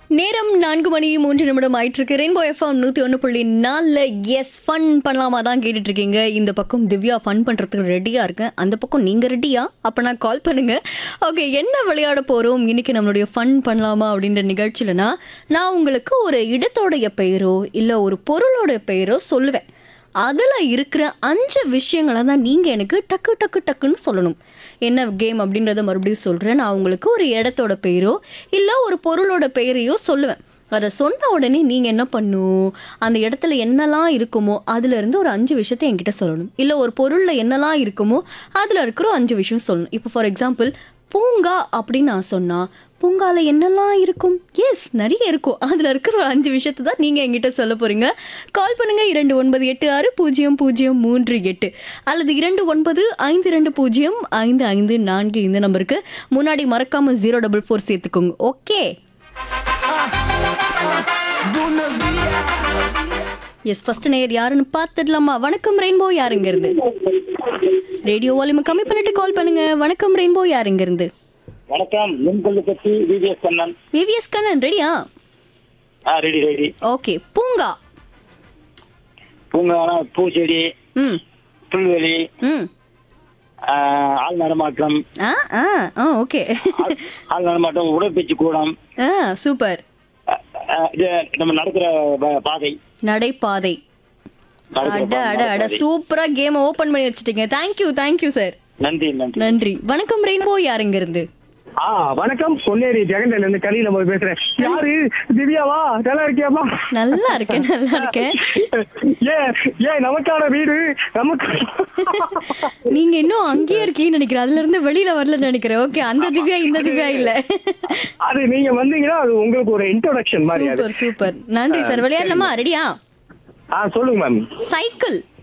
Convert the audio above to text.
நேரம் நான்கு மணி மூன்று நிமிடம் ஆயிட்டு இருக்கு ரெயின்போ எஃப்எம் நூத்தி ஒன்று புள்ளி நாலுல எஸ் ஃபன் பண்ணலாமா தான் கேட்டுட்டு இருக்கீங்க இந்த பக்கம் திவ்யா ஃபன் பண்றதுக்கு ரெடியா இருக்கேன் அந்த பக்கம் நீங்க ரெடியா அப்ப நான் கால் பண்ணுங்க ஓகே என்ன விளையாட போறோம் இன்னைக்கு நம்மளுடைய ஃபன் பண்ணலாமா அப்படின்ற நிகழ்ச்சியிலனா நான் உங்களுக்கு ஒரு இடத்தோடைய பெயரோ இல்ல ஒரு பொருளோட பெயரோ சொல்லுவேன் அதில் இருக்கிற அஞ்சு விஷயங்களை தான் நீங்கள் எனக்கு டக்கு டக்கு டக்குன்னு சொல்லணும் என்ன கேம் அப்படின்றத மறுபடியும் சொல்கிறேன் நான் உங்களுக்கு ஒரு இடத்தோட பெயரோ இல்லை ஒரு பொருளோட பெயரையோ சொல்லுவேன் அதை சொன்ன உடனே நீங்கள் என்ன பண்ணும் அந்த இடத்துல என்னெல்லாம் இருக்குமோ அதுலேருந்து ஒரு அஞ்சு விஷயத்தை என்கிட்ட சொல்லணும் இல்லை ஒரு பொருளில் என்னெல்லாம் இருக்குமோ அதில் இருக்கிற அஞ்சு விஷயம் சொல்லணும் இப்போ ஃபார் எக்ஸாம்பிள் பூங்கா அப்படின்னு நான் சொன்னா பூங்கால என்னெல்லாம் இருக்கும் எஸ் நிறைய இருக்கும் அதில் இருக்கிற ஒரு அஞ்சு விஷயத்தை தான் நீங்கள் என்கிட்ட சொல்ல போறீங்க கால் பண்ணுங்க இரண்டு ஒன்பது எட்டு ஆறு பூஜ்ஜியம் பூஜ்ஜியம் மூன்று எட்டு அல்லது இரண்டு ஒன்பது ஐந்து ரெண்டு பூஜ்ஜியம் ஐந்து ஐந்து நான்கு இந்த நம்பருக்கு முன்னாடி மறக்காம ஜீரோ டபுள் ஃபோர் சேர்த்துக்கோங்க ஓகே எஸ் ஃபர்ஸ்ட் நேயர் யாருன்னு பார்த்துடலாமா வணக்கம் ரெயின்போ யாருங்க இருந்து ரேடியோ வால்யூம் கம்மி பண்ணிட்டு கால் பண்ணுங்க வணக்கம் ரெயின்போ யாருங்க இருந்து வணக்கம் மின்கொல்லு பற்றி விவிஎஸ் கண்ணன் விவிஎஸ் கண்ணன் ரெடியா ஆ ரெடி ரெடி ஓகே பூங்கா பூங்கா பூச்செடி ம் புல்வெளி ம் ஆ, ஆள் நடமாட்டம் ஆ ஆ ஆ ஓகே ஆள்- ஆள் நடமாட்டம் உடற்பயிற்சி கூடம் ஆ சூப்பர் ஆ, ஆ, இது நம்ம நடக்கிற ப- பாதை நடைபாதை நடக்கிற அட பா- அட அட பாதை. சூப்பரா கேம் ஓபன் பண்ணி வச்சிட்டீங்க தேங்க்யூ தேங்க்யூ சார் நன்றி நன்றி நன்றி வணக்கம் ரெயின்போ யாருங்க இருந்து ஆ வணக்கம் பொன்னேரி ஜெகண்டன் இருந்து கலியில போய் பேசுறேன் யாரு திவ்யாவா நல்லா இருக்கியாமா நல்லா இருக்கேன் நல்லா இருக்கேன் ஏ ஏ நமக்கான வீடு நமக்கு நீங்க இன்னும் அங்கேயே இருக்கீங்கன்னு நினைக்கிறேன் அதுல இருந்து வெளியில வரலன்னு நினைக்கிறேன் ஓகே அந்த திவ்யா இந்த திவ்யா இல்ல அது நீங்க வந்தீங்கன்னா அது உங்களுக்கு ஒரு இன்ட்ரோடக்ஷன் மாதிரி அது சூப்பர் சூப்பர் நன்றி சார் விளையாடலாமா ரெடியா ஆ சொல்லுங்க மேம் சைக்கிள்